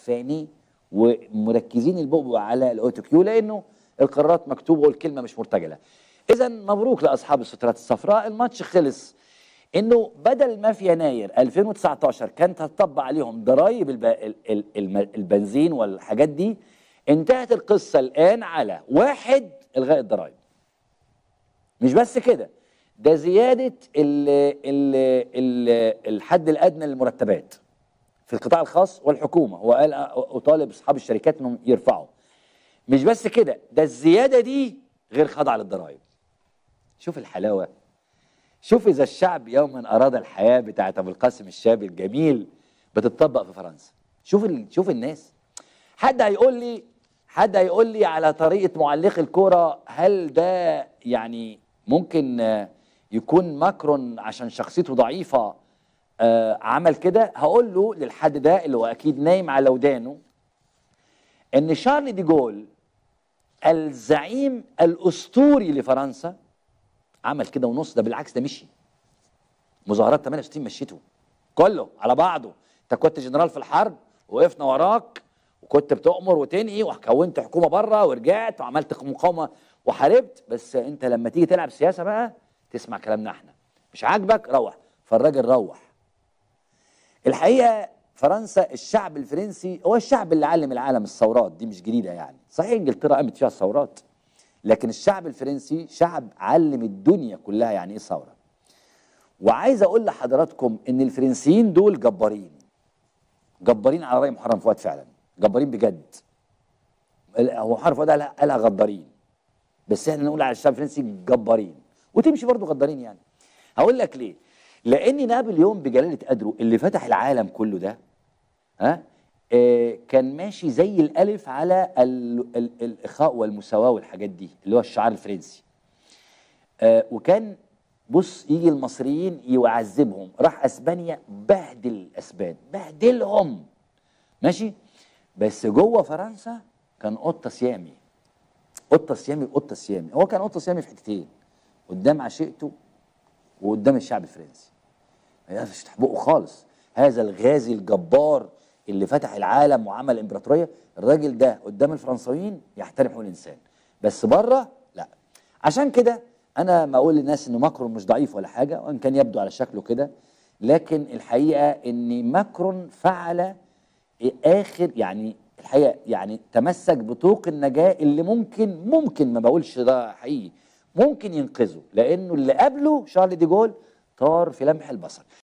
في عينيه ومركزين البؤبؤ على الاوتو كيو لانه القرارات مكتوبه والكلمه مش مرتجله اذا مبروك لاصحاب السترات الصفراء الماتش خلص انه بدل ما في يناير 2019 كانت هتطبق عليهم ضرائب الب... ال- ال- الم- البنزين والحاجات دي انتهت القصه الان على واحد الغاء الضرائب مش بس كده ده زياده ال ال ال الحد الادنى للمرتبات في القطاع الخاص والحكومه هو قال اطالب اصحاب الشركات انهم يرفعوا مش بس كده ده الزياده دي غير خاضعه للضرائب شوف الحلاوه شوف اذا الشعب يوما اراد الحياه بتاعت ابو القاسم الشابي الجميل بتطبق في فرنسا شوف ال... شوف الناس حد هيقول لي حد هيقول لي على طريقه معلق الكوره هل ده يعني ممكن آه، يكون ماكرون عشان شخصيته ضعيفه آه، عمل كده هقول له للحد ده اللي هو اكيد نايم على ودانه ان شارل دي جول الزعيم الاسطوري لفرنسا عمل كده ونص ده بالعكس ده مشي مظاهرات 68 مشيته كله على بعضه انت كنت جنرال في الحرب وقفنا وراك وكنت بتؤمر وتنهي وكونت حكومه بره ورجعت وعملت مقاومه وحاربت بس انت لما تيجي تلعب سياسه بقى تسمع كلامنا احنا مش عاجبك روح فالراجل روح الحقيقه فرنسا الشعب الفرنسي هو الشعب اللي علم العالم الثورات دي مش جديده يعني صحيح انجلترا قامت فيها الثورات لكن الشعب الفرنسي شعب علم الدنيا كلها يعني ايه ثوره وعايز اقول لحضراتكم ان الفرنسيين دول جبارين جبارين على راي محرم فؤاد فعلا جبارين بجد هو محرم فؤاد قالها قالها غدارين بس احنا نقول على الشعب الفرنسي جبارين وتمشي برضه غدارين يعني هقول لك ليه لان نابليون بجلاله قدره اللي فتح العالم كله ده ها آه كان ماشي زي الالف على ال ال الاخاء والمساواه والحاجات دي اللي هو الشعار الفرنسي آه وكان بص يجي المصريين يعذبهم راح اسبانيا بهدل الاسبان بهدلهم ماشي بس جوه فرنسا كان قطه سيامي قطه سيامي قطه سيامي هو كان قطه سيامي في حتتين قدام عشيقته وقدام الشعب الفرنسي ما يقفش تحبقه خالص هذا الغازي الجبار اللي فتح العالم وعمل امبراطوريه الراجل ده قدام الفرنساويين يحترم حقوق الانسان بس بره لا عشان كده انا ما اقول للناس ان ماكرون مش ضعيف ولا حاجه وان كان يبدو على شكله كده لكن الحقيقه ان ماكرون فعل اخر يعني الحقيقه يعني تمسك بطوق النجاه اللي ممكن ممكن ما بقولش ده حقيقي ممكن ينقذه لانه اللي قبله شارل دي جول طار في لمح البصر